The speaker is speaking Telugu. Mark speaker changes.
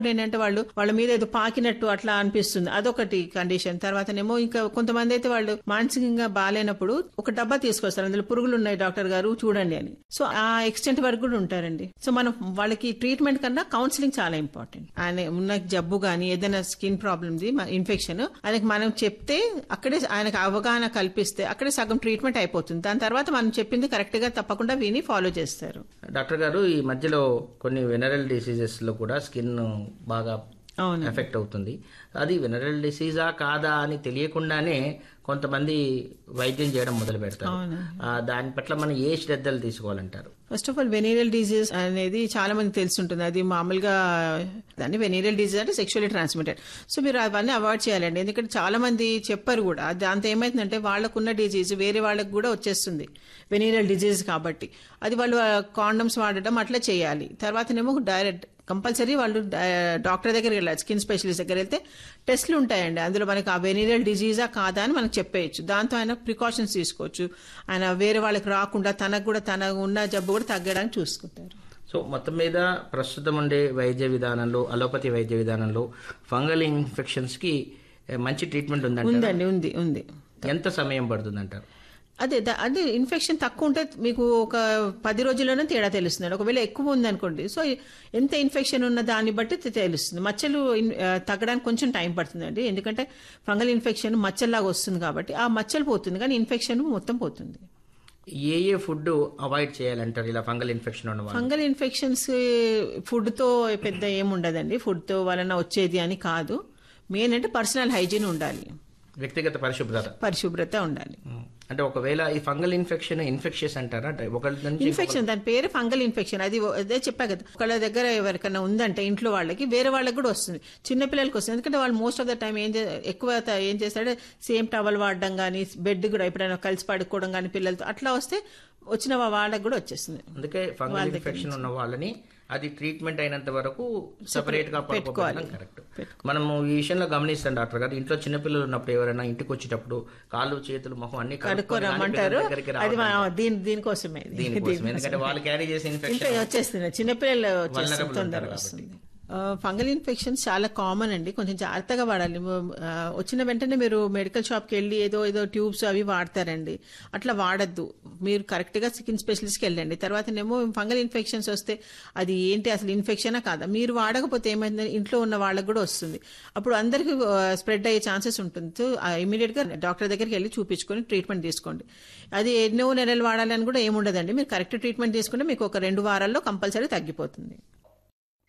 Speaker 1: ఏంటంటే వాళ్ళు వాళ్ళ మీద ఏదో పాకినట్టు అట్లా అనిపిస్తుంది అదొకటి కండిషన్ తర్వాతనేమో ఇంకా కొంతమంది అయితే వాళ్ళు మానసికంగా బాగాలేనప్పుడు ఒక డబ్బా తీసుకొస్తారు అందులో పురుగులు ఉన్నాయి డాక్టర్ గారు చూడండి అని సో ఆ ఎక్స్టెంట్ వరకు కూడా ఉంటారండి సో మనం వాళ్ళకి ట్రీట్మెంట్ కన్నా కౌన్సిలింగ్ చాలా ఇంపార్టెంట్ ఆయన ఉన్న జబ్బు గానీ ఏదైనా స్కిన్ ప్రాబ్లమ్ ఇన్ఫెక్షన్ ఆయనకి మనం చెప్తే అక్కడే ఆయనకు అవగాహన కల్పిస్తే అక్కడే సగం ట్రీట్మెంట్ అయిపోతుంది దాని తర్వాత మనం చెప్పింది కరెక్ట్ గా తప్పకుండా విని ఫాలో చేస్తారు
Speaker 2: డాక్టర్ గారు ఈ మధ్యలో కొన్ని వెనరల్ డిసీజెస్ లో కూడా స్కిన్ బాగా
Speaker 1: అవును
Speaker 2: ఎఫెక్ట్ అవుతుంది అది వెనరల్ డిసీజా కాదా అని తెలియకుండానే కొంతమంది వైద్యం చేయడం మొదలు పెడతారు
Speaker 1: అవును.
Speaker 2: ఆ, దాని పట్ల మనం ఏ శ్రద్ధలు తీసుకోవాలంటారు
Speaker 1: first of all venereal disease అనేది చాలా మంది తెలుసుంటుంది అది మామూలుగా దాన్ని వెనీరియల్ డిజీజ్ అంటే సెక్షువల్లీ ట్రాన్స్మిటెడ్ సో మీరు అవన్నీ అవాయిడ్ చేయాలండి ఎందుకంటే చాలా మంది చెప్పారు కూడా దాంతో ఏమైతుందంటే వాళ్ళకున్న డిజీజ్ వేరే వాళ్ళకి కూడా వచ్చేస్తుంది వెనీరియల్ డిజీజ్ కాబట్టి అది వాళ్ళు కాండమ్స్ వాడడం అట్లా చేయాలి తర్వాతనేమో డైరెక్ట్ కంపల్సరీ వాళ్ళు డాక్టర్ దగ్గరికి వెళ్ళాలి స్కిన్ స్పెషలిస్ట్ దగ్గర వెళ్తే టెస్ట్లు ఉంటాయండి అందులో మనకి ఆ వెనీరియల్ డిజీజా కాదా అని మనకు చెప్పేయచ్చు దాంతో ఆయన ప్రికాషన్స్ తీసుకోవచ్చు ఆయన వేరే వాళ్ళకి రాకుండా తనకు కూడా తన ఉన్న జబ్బు కూడా తగ్గడానికి చూసుకుంటారు
Speaker 2: సో మొత్తం మీద ప్రస్తుతం ఉండే వైద్య విధానంలో అలోపతి వైద్య విధానంలో ఫంగల్ ఇన్ఫెక్షన్స్ కి ఏ, మంచి ట్రీట్మెంట్ ఉందంట
Speaker 1: ఉందండి ఉంది ఉంది
Speaker 2: ఎంత సమయం పడుతుందంటారు
Speaker 1: అదే ద- అదే ఇన్ఫెక్షన్ తక్కువ ఉంటే మీకు ఒక పది రోజుల్లోనే తేడా తెలుస్తుంది ఒకవేళ ఎక్కువ ఉందనుకోండి సో ఎంత ఇన్ఫెక్షన్ ఉన్న దాన్ని బట్టి తె- తెలుస్తుంది మచ్చలు ఇన్- ఆ, తగ్గడానికి కొంచెం టైం పడుతుందండి ఎందుకంటే ఫంగల్ ఇన్ఫెక్షన్ మచ్చల్లాగా వస్తుంది కాబట్టి ఆ మచ్చలు పోతుంది కానీ ఇన్ఫెక్షన్ మొత్తం పోతుంది
Speaker 2: ఏ ఏ ఫుడ్ అవాయిడ్ చేయాలంటారు ఇలా ఫంగల్ ఇన్ఫెక్షన్ ఉన్న వాళ్ళు
Speaker 1: ఫంగల్ ఇన్ఫెక్షన్స్ ఫుడ్ తో పెద్ద ఏముండదండి ఫుడ్ తో వలన వచ్చేది అని కాదు మెయిన్ అంటే పర్సనల్ హైజీన్ ఉండాలి
Speaker 2: వ్యక్తిగత పరిశుభ్రత
Speaker 1: పరిశుభ్రత ఉండాలి
Speaker 2: ఉం. అంటే ఒకవేళ ఈ ఫంగల్ ఇన్ఫెక్షన్ ఇన్ఫెక్షన్స్ అంటారా అంటే ఒకరి నుంచి
Speaker 1: ఇన్ఫెక్షన్ దాని పేరు ఫంగల్ ఇన్ఫెక్షన్ అది ఓ- అదే చెప్పా కదా ఒకళ్ళ దగ్గర ఎవరికైనా ఉందంటే ఇంట్లో వాళ్ళకి వేరే వాళ్ళకి కూడా వస్తుంది చిన్న పిల్లలకి వస్తుంది ఎందుకంటే వాళ్ళు మోస్ట్ ఆఫ్ ద టైం ఏం చే- ఎక్కువ త- ఏం చేస్తాడే సేమ్ టవల్ వాడడం కానీ బెడ్ కూడా ఎప్పుడైనా కలిసి పడుకోవడం కానీ పిల్లలతో అట్లా వస్తే వచ్చిన వా- వాళ్ళకి కూడా వచ్చేస్తుంది
Speaker 2: అందుకే ఫంగల్ ఇన్ఫెక్షన్ ఉన్న వాళ్ళని అది ట్రీట్మెంట్ అయినంత వరకు సెపరేట్ గా పడుకోవడం కరెక్ట్ మనము ఈ విషయంలో గమనిస్తాం డాక్టర్ గారు ఇంట్లో చిన్నపిల్లలు ఉన్నప్పుడు ఎవరైనా ఇంటికి వచ్చేటప్పుడు కాళ్ళు చేతులు మొహం అన్ని కడుక్కొని కానీ
Speaker 1: రమ్మంటారు
Speaker 2: పిల్లల దగ్గరికి
Speaker 1: అది
Speaker 2: రావద్దు.
Speaker 1: మా- దీని దీనికోసమే ఇది.
Speaker 2: దీనికోసం ఎందుకంటే వాళ్ళు క్యారీ చేసే ఇన్ఫెక్షన్
Speaker 1: ఇంట్లో వచ్చేస్తుంది చిన్నపిల్లలు వచ్చేస్తుంది
Speaker 2: Vulnerable
Speaker 1: తొందరగా
Speaker 2: ఉంటారు
Speaker 1: వస్తుంది ఫంగల్ ఇన్ఫెక్షన్స్ చాలా కామన్ అండి కొంచెం జాగ్రత్తగా వాడాలి ఆ, వచ్చిన వెంటనే మీరు మెడికల్ షాప్కి వెళ్ళి ఏదో ఏదో ట్యూబ్స్ అవి వాడతారండి అట్లా వాడద్దు మీరు కరెక్ట్ గా స్కిన్ స్పెషలిస్ట్కి వెళ్ళండి తర్వాతనేమో ఫంగల్ ఇన్ఫెక్షన్స్ వస్తే అది ఏంటి అసలు ఇన్ఫెక్షనా కాదా మీరు వాడకపోతే ఏమైందని ఇంట్లో ఉన్న వాళ్ళకి కూడా వస్తుంది అప్పుడు అందరికి స్ప్రెడ్ అయ్యే ఛాన్సెస్ ఉంటుంది సో ఇమీడియట్ గా డాక్టర్ దగ్గరికి వెళ్ళి చూపించుకొని ట్రీట్మెంట్ తీసుకోండి అది ఎన్నో నెలలు వాడాలని కూడా ఏముండదండి మీరు కరెక్ట్ ట్రీట్మెంట్ తీసుకుంటే మీకు ఒక రెండు వారాల్లో కంపల్సరీ తగ్గిపోతుంది